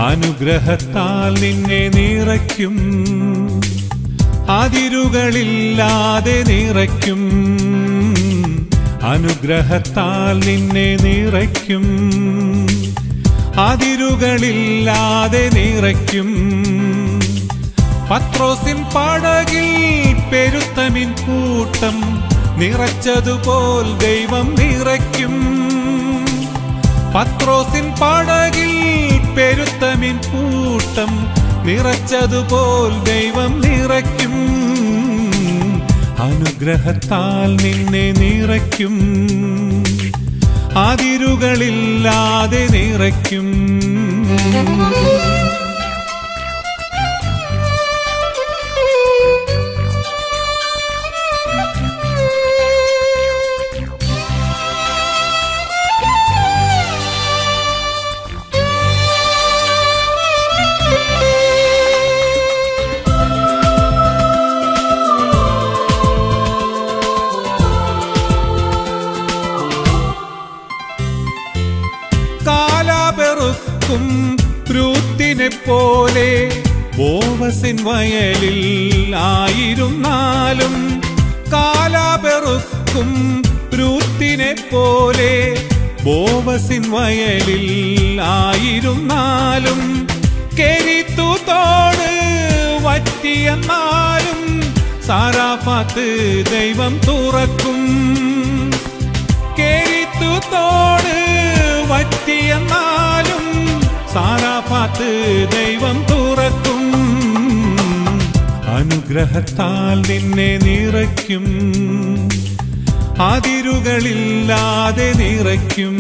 അനുഗ്രഹത്താൽ നിന്നെ നിറയ്ക്കും അതിരുകളില്ലാതെ നിറയ്ക്കും അനുഗ്രഹത്താൽ നിന്നെ നിറയ്ക്കും അതിരുകളില്ലാതെ നിറയ്ക്കും പത്രോസിൻ പടകിൽ പെരുത്തമിൻ കൂട്ടം നിറച്ചതുപോൽ ദൈവം നിറയ്ക്കും പത്രോസിൻ പടകിൽ പെരുത്തമിൻ കൂട്ടം നിറച്ചതുപോൽ ദൈവം നിറയ്ക്കും അനുഗ്രഹത്താൽ നിന്നെ നിറയ്ക്കും അതിരുകളില്ലാതെ നിറയ്ക്കും കാലാപെറുക്കും ബ്രൂത്തിനെ പോലെ ബോവസിൻ വയലിൽ ആയിരുന്നാലും കാലാപെറുക്കും ബ്രൂത്തിനെ പോലെ ബോവസിൻ വയലിൽ ആയിരുന്നാലും കെരിത്തു തോട് വറ്റിയെന്നാലും സാരാഫാത്ത് ദൈവം തുറക്കും കേരിത്തു തോട് വറ്റിയെന്നാലും സാരാഫാത്ത് ദൈവം തുറക്കും അനുഗ്രഹത്താൽ നിന്നെ നിറയ്ക്കും അതിരുകളില്ലാതെ നിറയ്ക്കും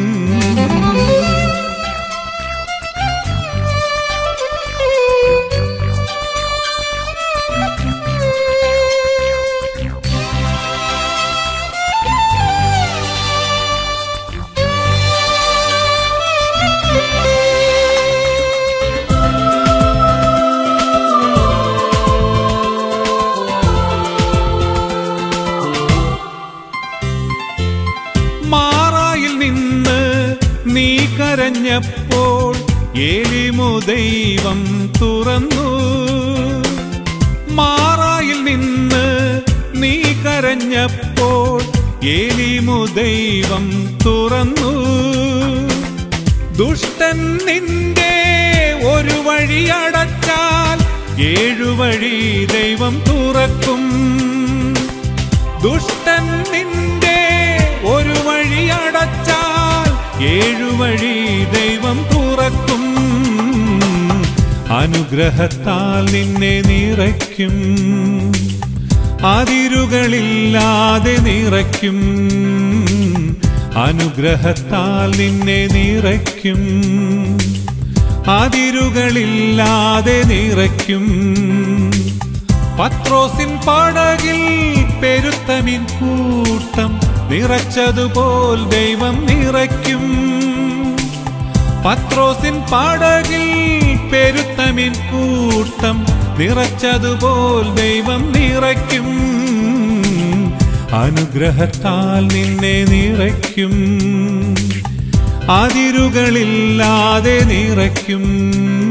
മാറായിൽ നിന്ന് നീ കരഞ്ഞപ്പോൾ ഏലിമു ദൈവം തുറന്നു മാറായിൽ നിന്ന് നീ കരഞ്ഞപ്പോൾ ഏലിമു ദൈവം തുറന്നു ദുഷ്ടൻ നിന്റെ ഒരു വഴി അടച്ചാൽ ഏഴു വഴി ദൈവം തുറക്കും ദുഷ്ടൻ നിന്റെ ഒരു വഴി അടച്ചാൽ ഏഴു വഴി ദൈവം തുറക്കും അനുഗ്രഹത്താൽ നിന്നെ നിറയ്ക്കും അതിരുകളില്ലാതെ നിറയ്ക്കും അനുഗ്രഹത്താൽ നിന്നെ നിറയ്ക്കും അതിരുകളില്ലാതെ നിറയ്ക്കും പത്രോസിൻ പടകിൽ പെരുത്തമിൻ കൂട്ടം നിറച്ചതുപോൽ ദൈവം നിറയ്ക്കും പത്രോസിൻ പടകിൽ പെരുത്തമിൻ കൂട്ടം നിറച്ചതുപോൽ ദൈവം നിറയ്ക്കും അനുഗ്രഹത്താൽ നിന്നെ നിറയ്ക്കും അതിരുകളില്ലാതെ നിറയ്ക്കും